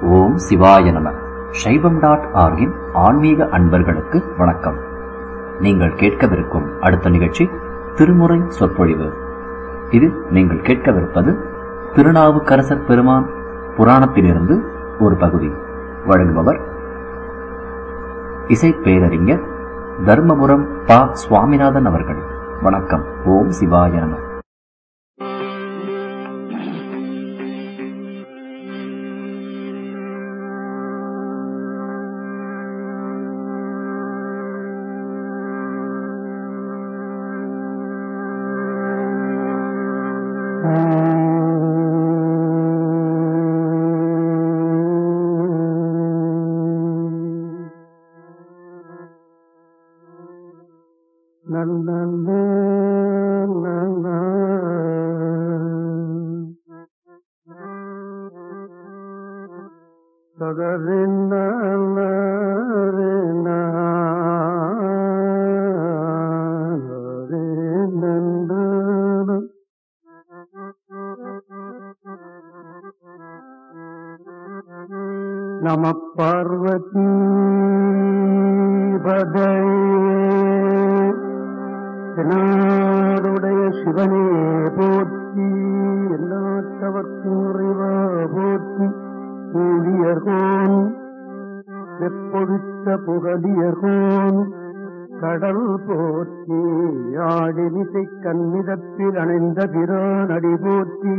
ஓம் சிவாய நம சைவம் டாட் ஆர்கின் ஆன்மீக அன்பர்களுக்கு வணக்கம் நீங்கள் கேட்கவிருக்கும் அடுத்த நிகழ்ச்சி திருமுறை சொற்பொழிவு இது நீங்கள் கேட்கவிருப்பது திருநாவுக்கரசர் பெருமான் புராணத்திலிருந்து ஒரு பகுதி வழங்குபவர் இசை பேரறிஞர் தர்மபுரம் பா சுவாமிநாதன் அவர்கள் வணக்கம் ஓம் சிவாய நம நம பார்வதி பதையுடைய சிவனே போற்றி எல்லாத்தவர்க்கும் நிறைவா போற்றி ஊழியர்கோன் எப்பொழுத்த புகழியர்கோன் கடல் போற்றி ஆடினிசை கண்மிதப்பில் அணைந்த பிரான் அடி போற்றி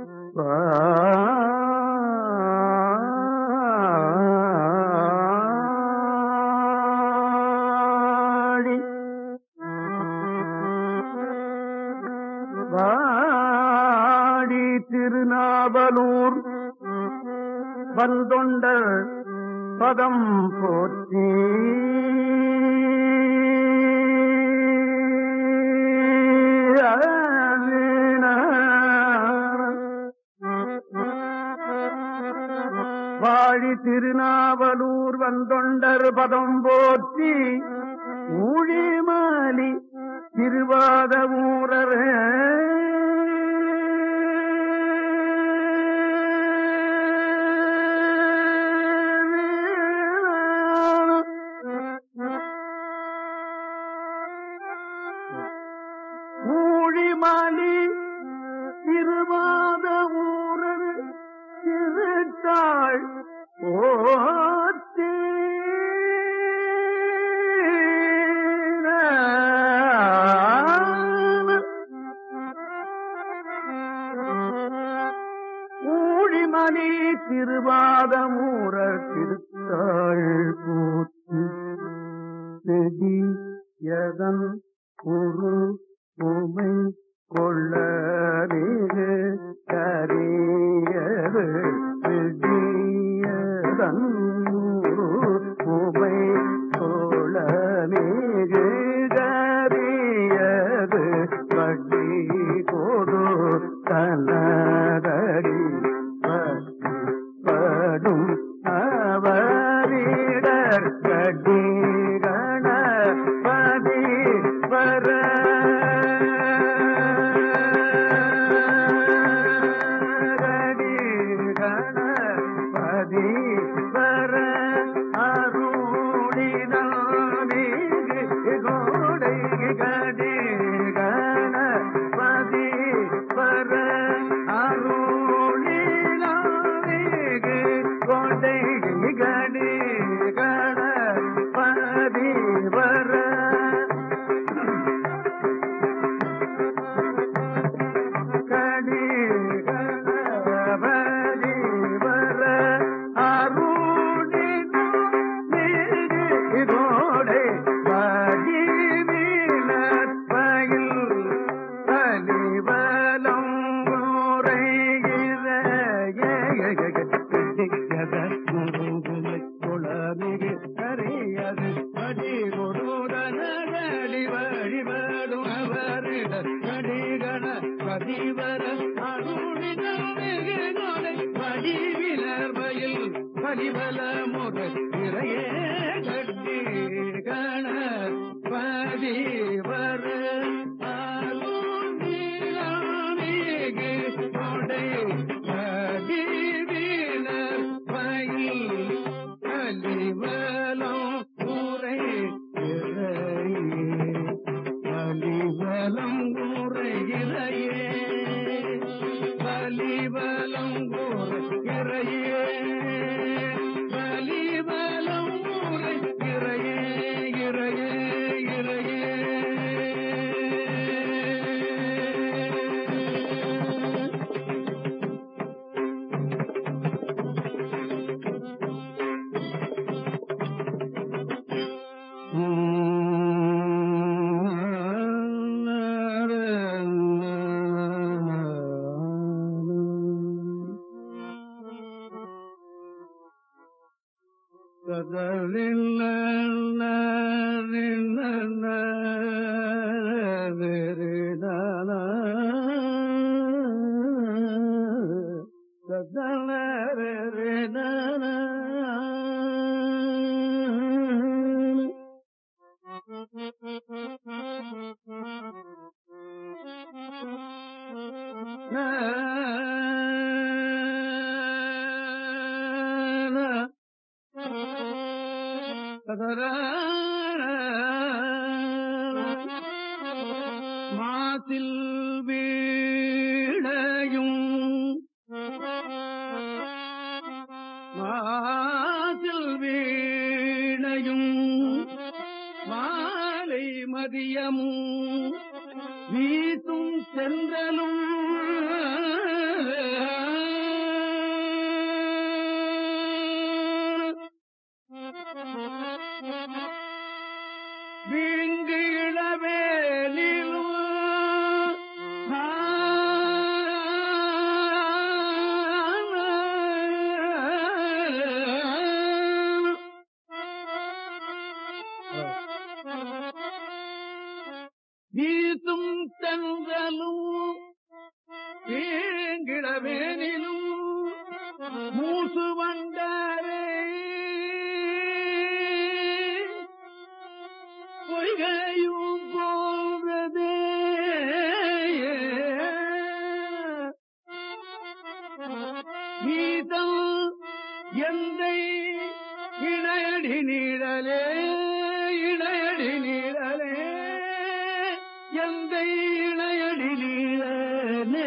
வாடி வாடி திருநாவலூர் வந்தொண்டர் பதம் போற்றி வாழி திருநாவலூர் வந்தொண்டர் பதம் போற்றி ஊழிமாலி திருவாத ஊரர் ஊழிமாலி திருவாத ஊரர் திருத்தாள் ஓத்தே ஊழிமணி திருவாதமூரர் திருத்தாள் போற்றி செடி எதன் ஒரு உமை கொள்ள மிகு கரியது செடியதன் உமை கொள்ள மிகு கரியது வட்டி கொடு தனதடி படும் அவரிடர் கடி கணபதி வர கடி கணபதி வர அருளினாமிகு கோடை கடி கணபதி வர அருளினாமிகு கோடை கடி கணபதி வர கடி கணபதி வர அருளினோ இதோடை பதிவினர் பயில் கலிவலம் உரைகிற குளமிகு கரையது படி கொடுதனடி வழிபடும் அவரிடர் கடிகண பதிவர அருளினமிகு நோடை வடிவிலர் பயில் பலிபல முறை நிறையே கட்டி கண பதிவர அருளினமிகு நோடை வடிவிலர் பயில் மாசில் வீணையும் மாசில் வீணையும் மாலை மதியமும் வீசும் சென்றலும் வீங்கு இளவேலிலும் வீசும் தென்றலும் வீங்கிடவேனிலும் மூசு வண்டாரே பொய்கையும் போவதே கீதம் எந்தை இணையடி நீழலே இணையடி நீழலே எந்தை இணையடி நீழலே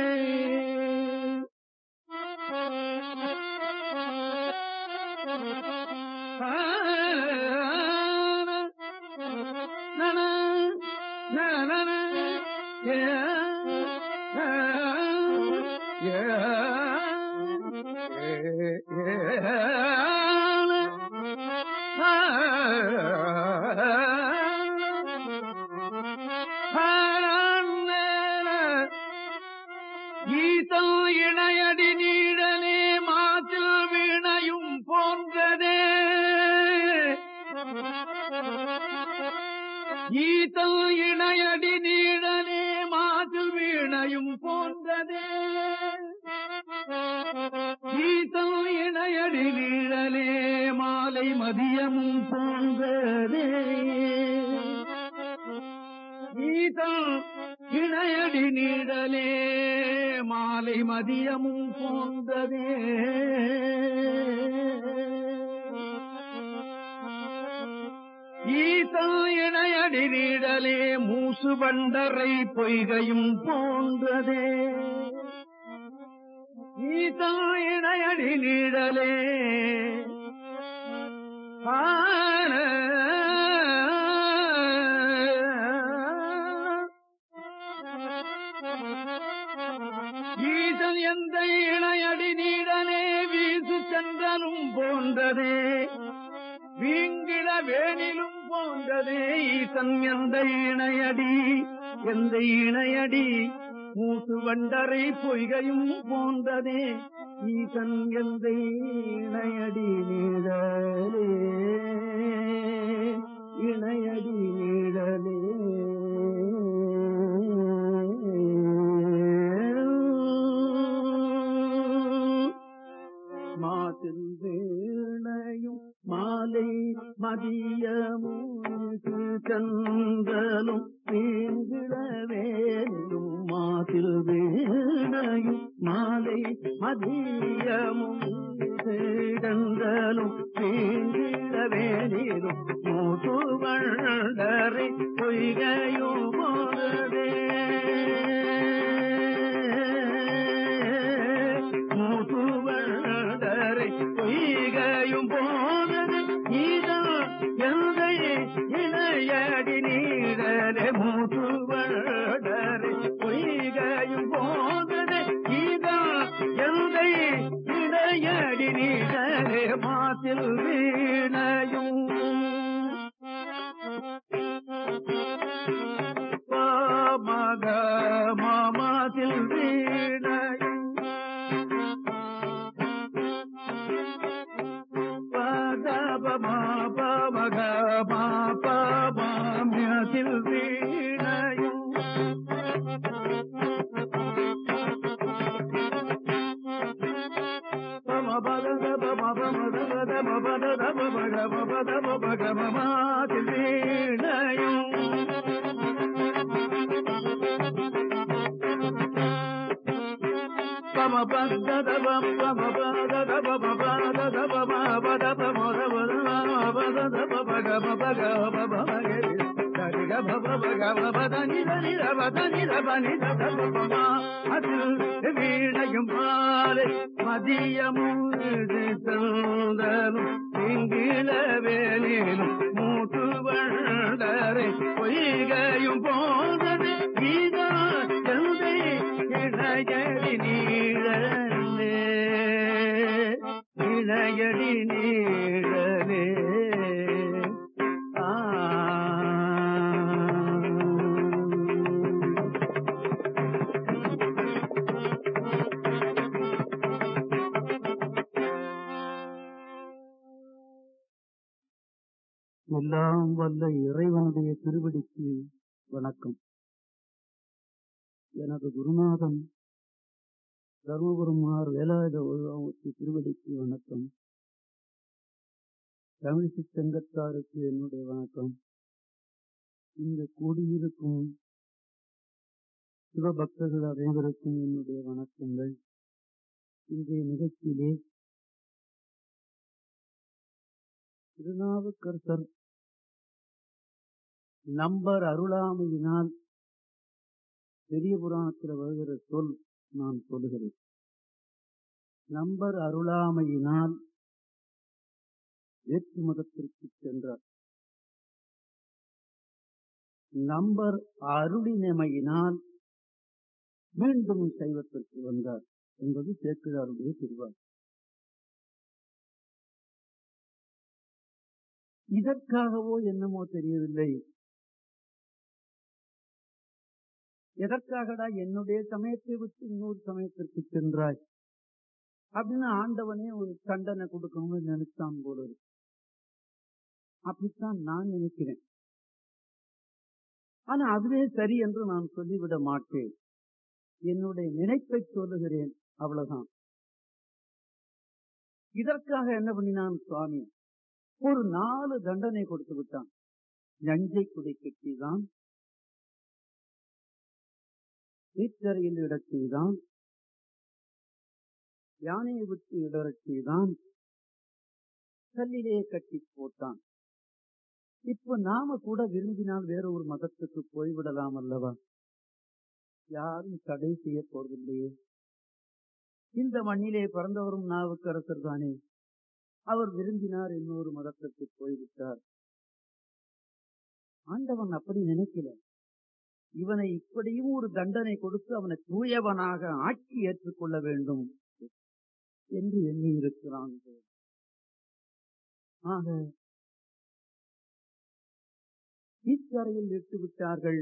ஈசல் இணையடி நீடலே மாசில் வீணையும் போன்றதே ஈசல் இணையடி நீடலே மாசில் வீணையும் போன்றதே ஈசல் இணையடி நீழலே மாலை மதியமும் போன்றதே ஈசல் இணையடி நீடலே மாலை மதியமும் போன்றதே ஈசல் இணையடி நீடலே மூசு வண்டரை பொய்கையும் போன்றதே ஈசல் இணையடி நீடலே ஈசன் எந்த இணையடி நீடனே வீசு சென்றலும் போன்றதே வீங்கிட வேணிலும் போன்றதே ஈசன் எந்த இணையடி எந்த இணையடி மூசு வண்டரை பொய்கையும் போன்றதே ஈசன் எந்த இணையடி நீடலே இணையடி நீடலே மாசில் வீணையும் மாலை மதியமும் சந்தலும் வீங்கிடவேலும் மாசில் வீணையும் மாலை மதியமும் சந்தலும் வீங்கிடவேலும் மூசு வண்டரை பொய்கையும் போதே மூசுவண்டரை பொய்கையும் போனது இதன் எந்தை இணையடி நீடலே மூசுவண்டரை பொய்கையும் போனது இதன் எந்தை இணையடி நீடலே மாசில் வீணையும் வீணையும் மாலை மதியமும் தந்தனும் இங்கில வேலிலும் மூட்டு வண்டரை பொய்கையும் போனது கீதா எந்தை இணையடி நீழலே இணையடி நீழலே ஆ எல்லாம் வல்ல இறைவனுடைய திருவடிக்கு வணக்கம் எனது குருநாதன் தருமபுரமார் வேலாயுத உருவாமூர்த்தி திருவடிக்கு வணக்கம் தமிழிசை சங்கத்தாருக்கு என்னுடைய வணக்கம் இங்க கூடியிருக்கும் சிவபக்தர்கள் அனைவருக்கும் என்னுடைய வணக்கங்கள் இன்றைய நிகழ்ச்சியிலே திருநாவுக்கரசர் நம்பர் அருளாமையினால் பெரிய புராணத்தில் வருகிற சொல் நான் சொல்லுகிறேன் நம்பர் அருளாமையினால் வேற்று மதத்திற்கு சென்றார் நம்பர் அருளினமையினால் மீண்டும் சைவத்திற்கு வந்தார் என்பது சேக்கிழாருடைய திருவார் இதற்காகவோ என்னமோ தெரியவில்லை எதற்காகடா என்னுடைய சமயத்தை விட்டு இன்னொரு சமயத்திற்கு சென்றாய் அப்படின்னு ஆண்டவனே ஒரு தண்டனை கொடுக்கணும்னு நினைத்தான் போல இருக்கு அப்படித்தான் நான் நினைக்கிறேன் ஆனா அதுவே சரி என்று நான் சொல்லிவிட மாட்டேன் என்னுடைய நினைப்பை சொல்லுகிறேன் அவ்வளவுதான் இதற்காக என்ன பண்ணினான் சுவாமி ஒரு நாலு தண்டனை கொடுத்து விட்டான் நஞ்சை குடை கட்டிதான் நீச்சரையில் இடச் செய்தான் யானையை விட்டு இடறச் செய்தான் கல்லிலே கட்டி போட்டான் இப்ப நாம கூட விரும்பினால் வேற ஒரு மதத்துக்கு போய்விடலாம் அல்லவா யாரும் தடை செய்ய போவதில்லையே இந்த மண்ணிலே பிறந்தவரும் நாவுக்கரசர் தானே அவர் விரும்பினார் இன்னொரு மதத்திற்கு போய்விட்டார் ஆண்டவன் அப்படி நினைக்கல இவனை இப்படியும் ஒரு தண்டனை கொடுத்து அவனை தூயவனாக ஆட்சி ஏற்றுக்கொள்ள வேண்டும் என்று எண்ணி இருக்கிறான் ஆக ஈச்சரையில் இட்டு விட்டார்கள்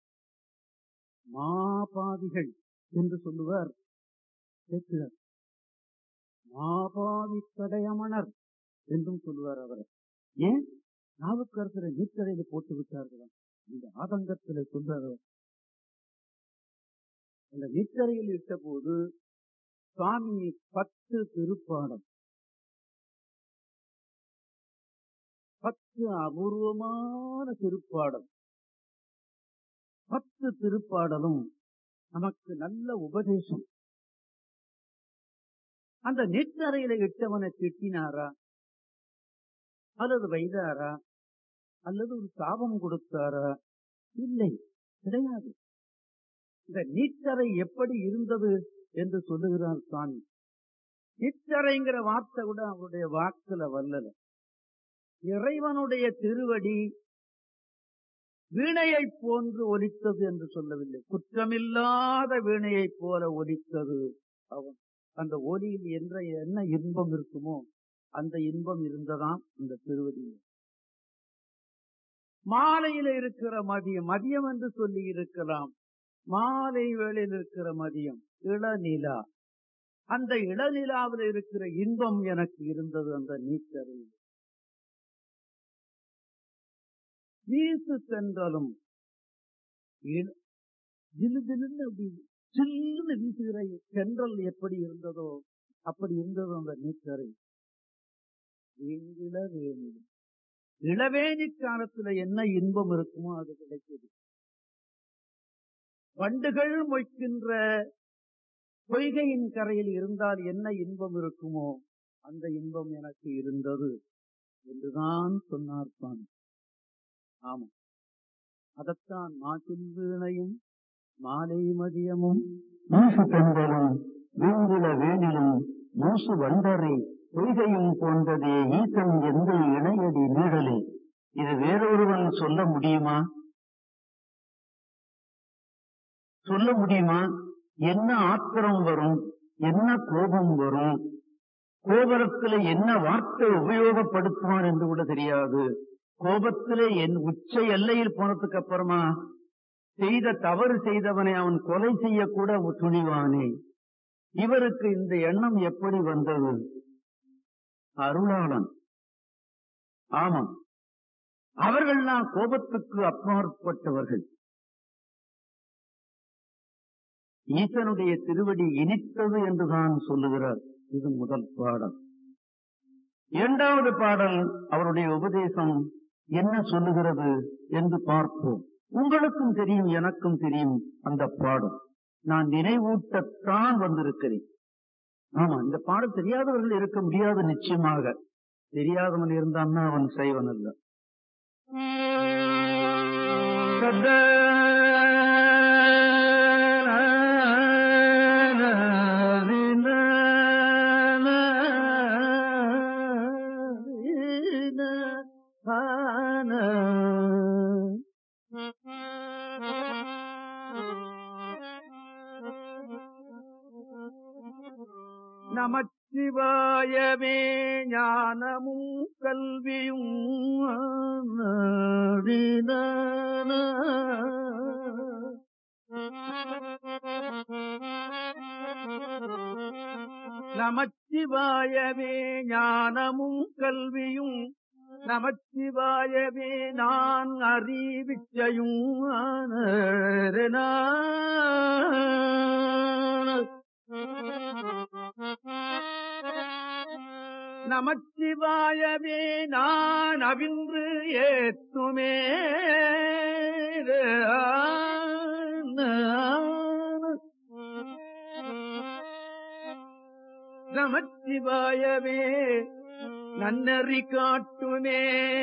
மாபாதிகள் என்று சொல்லுவார் கேட்கிறார் மாபாவி கடையமணர் என்றும் சொல்லுவார் அவர் ஏன் நாவுக்கரசரை நீச்சரையில் போட்டு விட்டார்களாம் இந்த ஆதங்கத்தில் சொல்றார் அவர். அந்த நீச்சரையில் இட்ட போது சுவாமி பத்து திருப்பாடம் பத்து அபூர்வமான திருப்பாடல் பத்து திருப்பாடலும் நமக்கு நல்ல உபதேசம் அந்த நெற்றறையில இட்டவனை திட்டினாரா அல்லது வைதாரா அல்லது ஒரு சாபம் கொடுத்தாரா இல்லை கிடையாது இந்த நீச்சரை எப்படி இருந்தது என்று சொல்லுகிறார் சுவாமி நீச்சரைங்கிற வார்த்தை கூட அவருடைய வாக்குல வல்லல இறைவனுடைய திருவடி வீணையை போன்று ஒலித்தது என்று சொல்லவில்லை குற்றமில்லாத வீணையைப் போல ஒலித்தது அவன் அந்த ஒலியில் என்ற என்ன இன்பம் இருக்குமோ அந்த இன்பம் இருந்ததாம் அந்த திருவடியில் மாலையில இருக்கிற மதியம் மதியம் என்று சொல்லி இருக்கலாம் மாலை வேளையில் இருக்கிற மதியம் இளநிலா அந்த இளநிலாவில் இருக்கிற இன்பம் எனக்கு இருந்தது அந்த நீச்சரில் வீசு சென்றாலும் இள- ஜிலு ஜிலுன்னு அப்படி சில்லுன்னு வீசுகிற சென்றல் எப்படி இருந்ததோ அப்படி இருந்தது அந்த நீச்சரை இளவேணி இளவேணி காலத்துல என்ன இன்பம் இருக்குமோ அது கிடைக்குது வண்டுகள் மொய்க்கின்ற பொய்கையின் கரையில் இருந்தால் என்ன இன்பம் இருக்குமோ அந்த இன்பம் எனக்கு இருந்தது என்றுதான் சொன்னார் சுவாமி ஆமா அதத்தான் மாசில் வீணையும் மாலை மதியமும் மூசு பெண்களும் வீங்குல வேணிலும் மூசு வண்டரை பொய்கையும் போன்றதே ஈசன் எந்த இணையடி நீடலே இது வேறொருவன் சொல்ல முடியுமா சொல்ல முடியுமா என்ன ஆத்திரம் வரும் என்ன கோபம் வரும் கோபரத்துல என்ன வார்த்தை உபயோகப்படுத்துவான் என்று கூட தெரியாது கோபத்திலே என் உச்ச எல்லையில் போனதுக்கு அப்புறமா செய்த தவறு செய்தவனை அவன் கொலை செய்யக்கூட துணிவானே இவருக்கு இந்த எண்ணம் எப்படி வந்தது அருளாளன் ஆமாம் அவர்கள்லாம் கோபத்துக்கு அப்பாற்பட்டவர்கள் ஈசனுடைய திருவடி இனித்தது என்றுதான் சொல்லுகிறார் இது முதல் பாடல் இரண்டாவது பாடல் அவருடைய உபதேசம் என்ன சொல்லுகிறது என்று பார்ப்போம் உங்களுக்கும் தெரியும் எனக்கும் தெரியும் அந்த பாடல் நான் நினைவூட்டத்தான் வந்திருக்கிறேன் ஆமா இந்த பாடல் தெரியாதவர்கள் இருக்க முடியாது நிச்சயமாக தெரியாதவன் இருந்தான்னா அவன் செய்வன் அல்ல நமச்சிவாயமே ஞானமும் கல்வியும் நமச்சிவாயமே ஞானமும் கல்வியும் நமச்சிவாயவே நான் அறிவிச்சையும் நமச்சிவாயவே நான் அவின்று ஏத்துமே நமச்சிவாயவே நன்னறி காட்டுமே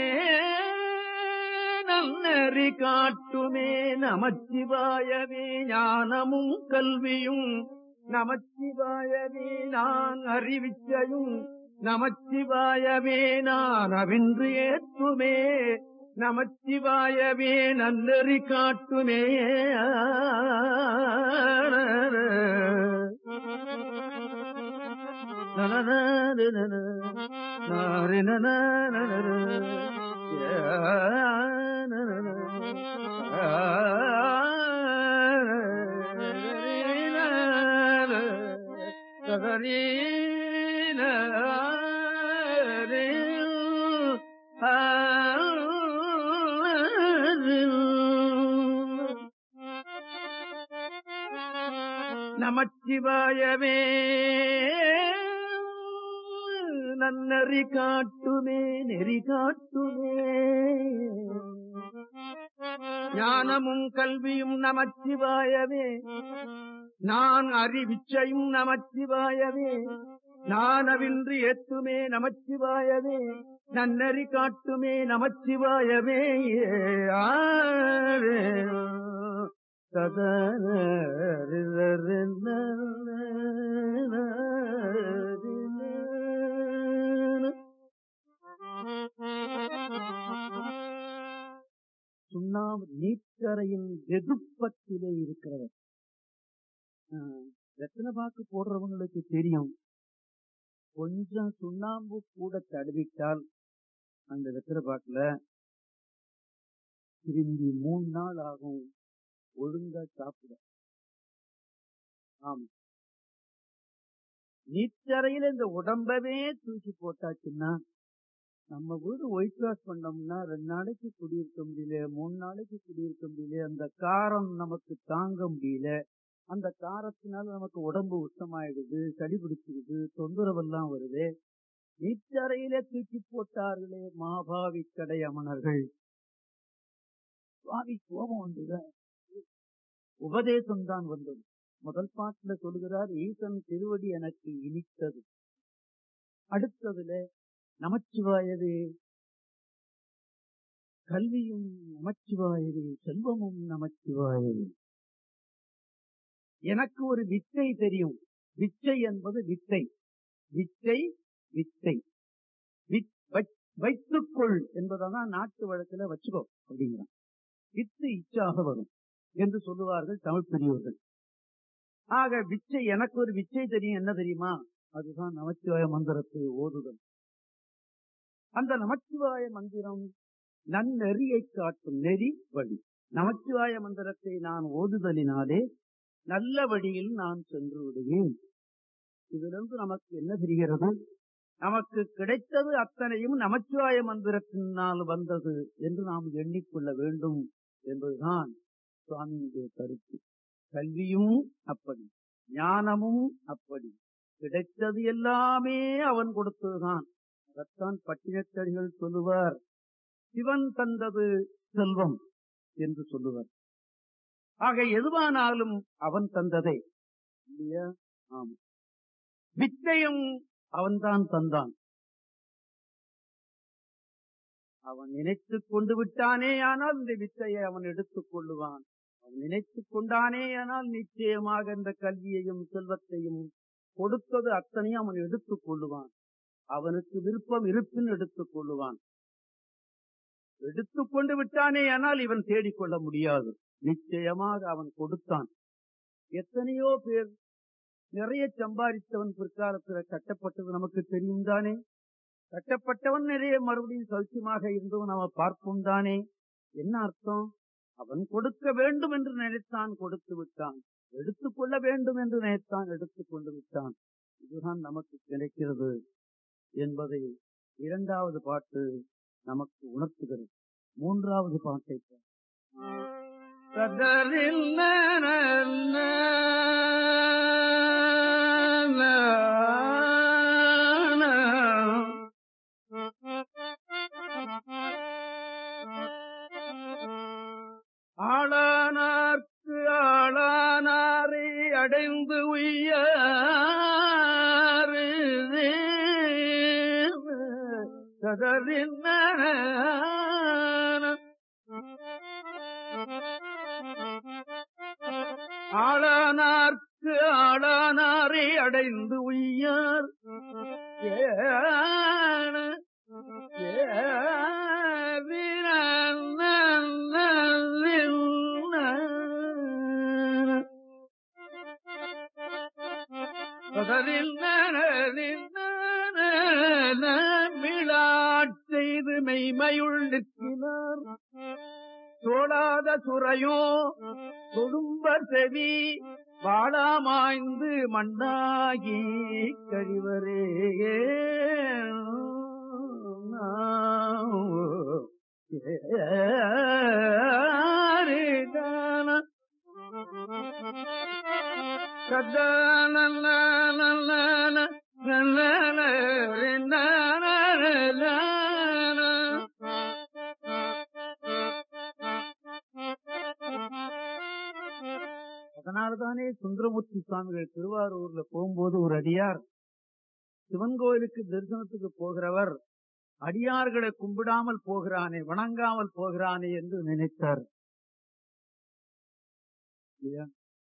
நன்னறி காட்டுமே நமச்சிவாயவே ஞானமும் கல்வியும் நமச்சிவாயவே நான் அறிவிச்சையும் நமச்சிவாயவே நான் அவின்று ஏற்றுமே நமச்சிவாயவே நன்னறி காட்டுமே நமச்சிவாயவே நன்னறி காட்டுமே நெறி காட்டுமே ஞானமும் கல்வியும் நமச்சிவாயவே நான் அறிவிச்சையும் நமச்சிவாயவே நானவின்றி ஏத்துமே நமச்சிவாயவே நன்னறி காட்டுமே நமச்சிவாயவே ஆரே சுண்ணாம்பு நீச்சரையின் வெதுப்பத்திலே இருக்கிறவர் ரத்தின பாக்கு போடுறவங்களுக்கு தெரியும் கொஞ்சம் சுண்ணாம்பு கூட தடவிட்டால் அந்த வெத்தலை பாக்குல திரும்பி மூணு நாள் ஆகும் ஒழுங்கா சாப்பிட ஆமா நீச்சரையில இந்த உடம்பவே தூக்கி போட்டாச்சுன்னா நம்ம வீடு ஒயிட் வாஷ் பண்ணோம்னா ரெண்டு நாளைக்கு குடியிருக்க முடியல மூணு நாளைக்கு குடியிருக்க முடியல அந்த காரம் நமக்கு தாங்க முடியல அந்த காரத்தினால நமக்கு உடம்பு உஷ்ணமாயிடுது சளி பிடிச்சிடுது தொந்தரவெல்லாம் வருது நீச்சரையிலே தூக்கி போட்டார்களே மாபாவி கடை அமணர்கள் சுவாமி கோபம் வந்தது உபதேசம் தான் வந்தது முதல் பாட்டுல சொல்கிறார் ஈசன் திருவடி எனக்கு இனித்தது அடுத்ததுல நமச்சிவாயது கல்வியும் நமச்சிவாயது செல்வமும் நமச்சிவாயது எனக்கு ஒரு வித்தை தெரியும் விச்சை என்பது வித்தை வித்தை வித்தை வித்- வைத்- வைத்துக்கொள் என்பதான் நாட்டு வழக்குல வச்சுக்கோ அப்படிங்கிறான் வித்து இச்சாக வரும் என்று சொல்லுவார்கள் தமிழ் பெரியவர்கள் ஆக விச்சை எனக்கு ஒரு விச்சை தெரியும் என்ன தெரியுமா அதுதான் நமச்சிவாய மந்திரத்தை ஓதுதல் அந்த நமச்சிவாய மந்திரம் நன்னெறியை காட்டும் நெறி வழி நமச்சிவாய மந்திரத்தை நான் ஓதுதலினாலே நல்ல வழியில் நான் சென்று விடுவேன் இதிலிருந்து நமக்கு என்ன தெரிகிறது நமக்கு கிடைத்தது அத்தனையும் நமச்சிவாய மந்திரத்தினால் வந்தது என்று நாம் எண்ணிக்கொள்ள வேண்டும் என்பதுதான் சுவாமியுடைய கருத்து கல்வியும் அப்படி ஞானமும் அப்படி கிடைத்தது எல்லாமே அவன் கொடுத்ததுதான் அதைத்தான் பட்டினத்தடிகள் சொல்லுவார் சிவன் தந்தது செல்வம் என்று சொல்லுவார் ஆக எதுவானாலும் அவன் தந்ததே இல்லையா ஆமா வித்தையும் அவன்தான் தந்தான் அவன் நினைத்துக் கொண்டு விட்டானே ஆனால் இந்த வித்தையை அவன் எடுத்துக் கொள்ளுவான் அவன் நினைத்துக் கொண்டானே ஆனால் நிச்சயமாக இந்த கல்வியையும் செல்வத்தையும் கொடுத்தது அத்தனையும் அவன் எடுத்துக் கொள்ளுவான் அவனுக்கு விருப்பம் இருப்பின் எடுத்துக் கொள்ளுவான் எடுத்துக் கொண்டு விட்டானே ஆனால் இவன் தேடிக்கொள்ள முடியாது நிச்சயமாக அவன் கொடுத்தான் எத்தனையோ பேர் நிறைய சம்பாதித்தவன் பிற்காலத்துல கட்டப்பட்டது நமக்கு தெரியும் தானே கட்டப்பட்டவன் நிறைய மறுபடியும் சௌக்கியமாக இருந்தவன் அவன் பார்ப்போம் தானே என்ன அர்த்தம் அவன் கொடுக்க வேண்டும் என்று நினைத்தான் கொடுத்து விட்டான் எடுத்துக்கொள்ள வேண்டும் என்று நினைத்தான் எடுத்துக் கொண்டு விட்டான் இதுதான் நமக்கு கிடைக்கிறது என்பதை இரண்டாவது பாட்டு நமக்கு உணர்த்துகிறது மூன்றாவது பாட்டை பார். கதறில் ஆளானார்க்கு ஆளானாரை அடைந்து உய்ய கதறின் ஆளானார்க்கு ஆளானாரை அடைந்து உய்யார் ஏன செய்து மெய்மையுள் நிற்கினார் சோழாத சுரையோ தொடும்ப செவி வாழாமாய்ந்து மண்ணாகி கழிவரே அதனால்தானே சுந்தரமூர்த்தி சுவாமிகள் திருவாரூர்ல போகும்போது ஒரு அடியார் சிவன் கோயிலுக்கு தரிசனத்துக்கு போகிறவர் அடியார்களை கும்பிடாமல் போகிறானே வணங்காமல் போகிறானே என்று நினைத்தார் இல்லையா?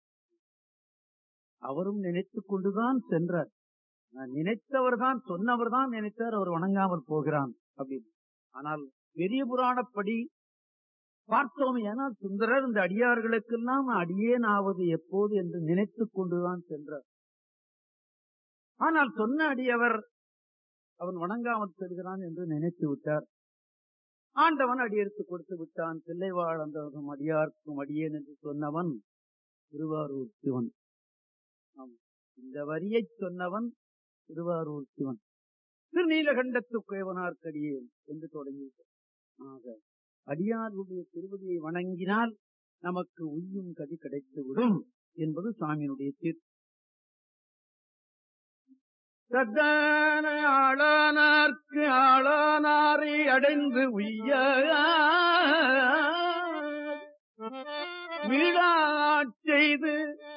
அவரும் நினைத்துக் கொண்டுதான் சென்றார் நான் நினைத்தவர் தான் சொன்னவர் தான் நினைத்தார் அவர் வணங்காமல் போகிறான் அப்படின்னு ஆனால் பெரிய புராணப்படி பார்த்தோம் ஏனால் சுந்தரர் இந்த அடியார்களுக்கெல்லாம் அடியேன் ஆவது எப்போது என்று நினைத்துக் கொண்டுதான் சென்றார் ஆனால் சொன்ன அடியவர் அவன் வணங்காமல் செல்கிறான் என்று நினைத்து விட்டார் ஆண்டவன் அடியெடுத்து கொடுத்து விட்டான் பிள்ளைவாழ் அந்தவனும் அடியார்க்கும் அடியேன் என்று சொன்னவன் திருவாரூர் சிவன் ஆம். இந்த வரியை சொன்னவன் திருவாரூர் சிவன் திருநீலகண்டத்து குயவனார்க்கடியேன் என்று தொடங்கிவிட்டார் ஆக அடியாருடைய திருவடியை வணங்கினால் நமக்கு உய்யும் கதி கிடைத்துவிடும் என்பது சுவாமியினுடைய தீர்ப்பு சத்தான ஆளானார்க்கு ஆளானாரை அடைந்து உய்ய மீளாச் செய்து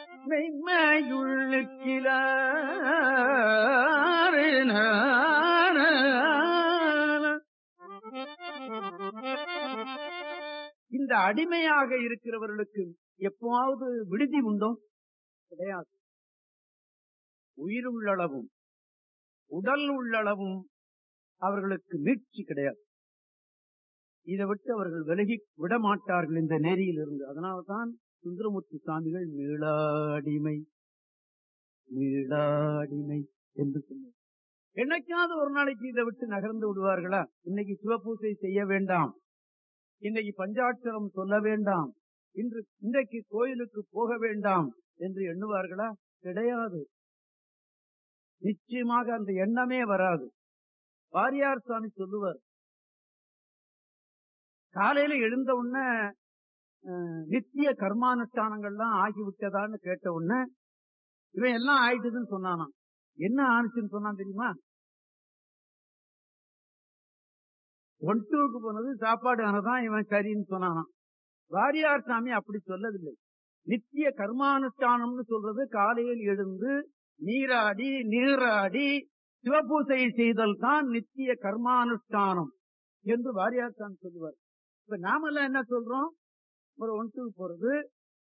மெய்மையுள்ளுக்கிறார் இந்த அடிமையாக இருக்கிறவர்களுக்கு எப்பவாவது விடுதி உண்டோ கிடையாது உயிர் உள்ளளவும் உடல் உள்ளளவும் அவர்களுக்கு மீட்சி கிடையாது இதை விட்டு அவர்கள் விலகி விட மாட்டார்கள் இந்த நெறியில் இருந்து அதனால்தான் சுந்தரமூர்த்தி சுவாமிகள் மீளாடிமை மீளாடிமை என்று சொன்னார் என்னைக்காவது ஒரு நாளைக்கு இதை விட்டு நகர்ந்து விடுவார்களா இன்னைக்கு சிவபூசை செய்ய வேண்டாம் இன்னைக்கு பஞ்சாட்சரம் சொல்ல வேண்டாம் இன்று இன்றைக்கு கோயிலுக்கு போக வேண்டாம் என்று எண்ணுவார்களா கிடையாது நிச்சயமாக அந்த எண்ணமே வராது வாரியார் சுவாமி சொல்லுவார் காலையில எழுந்த உடனே அஹ், நித்திய கர்மானுஷ்டானங்கள்லாம் ஆகிவிட்டதான்னு கேட்ட உடனே இவன் எல்லாம் ஆயிட்டுதுன்னு சொன்னானாம் என்ன ஆனிச்சுன்னு சொன்னான் தெரியுமா ஒன் டூக்கு போனது சாப்பாடு ஆனதான் இவன் சரின்னு சொன்னானாம் வாரியார் சாமி அப்படி சொல்லவில்லை நித்திய கர்மானுஷ்டானம்னு சொல்றது காலையில் எழுந்து நீராடி நீராடி சிவபூசை செய்தல் தான் நித்திய கர்மானுஷ்டானம் என்று வாரியார் சாமி சொல்லுவார் இப்ப நாமெல்லாம் என்ன சொல்றோம் ஒரு ஒன் டூ போறது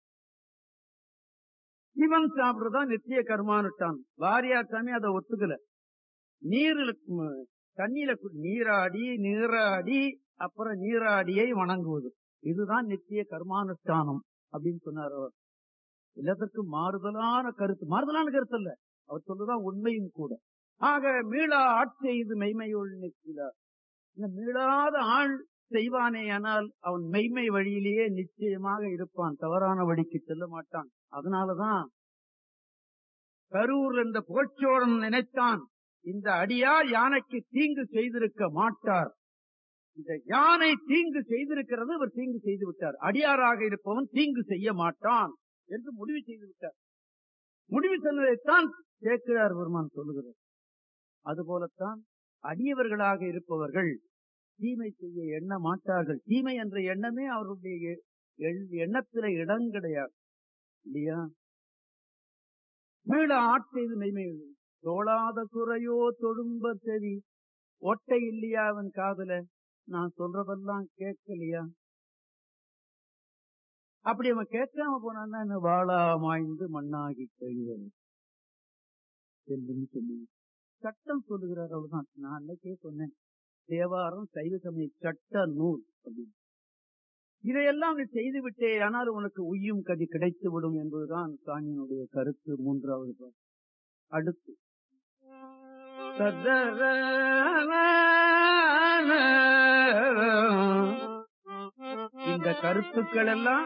சிவன் சாப்பிடுறதா நித்திய கர்மானுஷ்டானம் வாரியார் சாமி அதை ஒத்துக்கல நீரில் ம், தண்ணியில கு- நீராடி நீராடி அப்புறம் நீராடியை வணங்குவது இதுதான் நித்திய கர்மானுஷ்டானம் அப்படின்னு சொன்னார் அவர் எல்லாத்திற்கும் மாறுதலான கருத்து மாறுதலான கருத்து அல்ல அவர் சொல்றதுதான் உண்மையும் கூட ஆக மீளா ஆட்செய்து மெய்மையுள் நிற்கிறார் இந்த மீளாத ஆள் செய்வானேயானால் அவன் மெய்மை வழியிலேயே நிச்சயமாக இருப்பான் தவறான வழிக்கு செல்ல மாட்டான் அதனாலதான் கரூர் என்ற புகழ்ச்சோழன் நினைத்தான் இந்த அடியார் யானைக்கு தீங்கு செய்திருக்க மாட்டார் இந்த யானை தீங்கு செய்திருக்கிறது இவர் தீங்கு செய்து விட்டார் அடியாராக இருப்பவன் தீங்கு செய்ய மாட்டான் என்று முடிவு செய்து விட்டார் முடிவு சொன்னதைத்தான் சேக்கிழார் பெருமான் சொல்லுகிறார் அதுபோலத்தான் அடியவர்களாக இருப்பவர்கள் தீமை செய்ய எண்ண மாட்டார்கள் தீமை என்ற எண்ணமே அவருடைய எண்- எண்ணத்தில இடம் கிடையாது இல்லையா மீள ஆட்செய்து மெய்மை தோளாத குறையோ தொழும்ப செவி ஒட்டை இல்லையா அவன் காதுல நான் சொல்றதெல்லாம் கேட்கலையா அப்படி அவன் கேட்காம போனான்னா என்ன வாழா மாய்ந்து மண்ணாகி கழிவது என்று சொல்லி சட்டம் சொல்லுகிறார் அவ்வளவுதான் நான் அன்னைக்கே சொன்னேன் தேவாரம் சைவ சமய சட்ட நூல் அப்படின்னு இதையெல்லாம் நீ செய்து விட்டே ஆனால் உனக்கு உய்யும் கதி கிடைத்து விடும் என்பதுதான் சாமியினுடைய கருத்து மூன்றாவது பாட்டு. அடுத்து இந்த கருத்துக்கள் எல்லாம்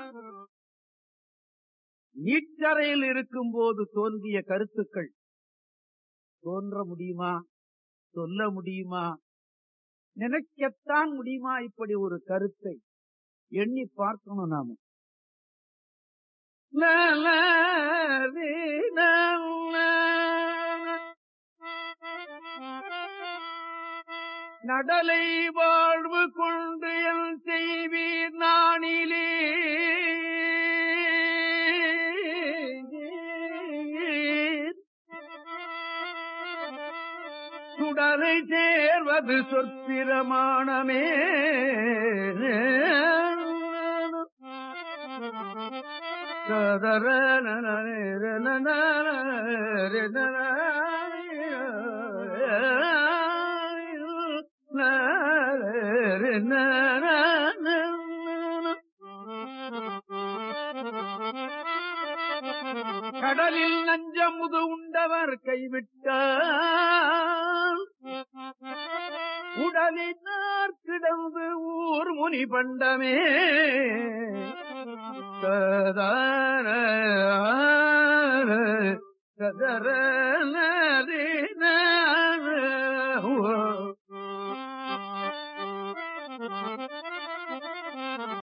நீச்சரையில் இருக்கும் போது தோன்றிய கருத்துக்கள் தோன்ற முடியுமா சொல்ல முடியுமா நினைக்கத்தான் முடியுமா இப்படி ஒரு கருத்தை எண்ணி பார்க்கணும் நாம ல, ல, ரி, ல, ல. நடலை வாழ்வு கொண்டு என் செய்வீர் நாணிலே சுடலை சேர்வது சொற்பிரமாணமே கடலில் நஞ்சமுது உண்டவர் கைவிட்டால் உடலினார் கிடந்து ஊர் முனி பண்டமே சதார சதர நரே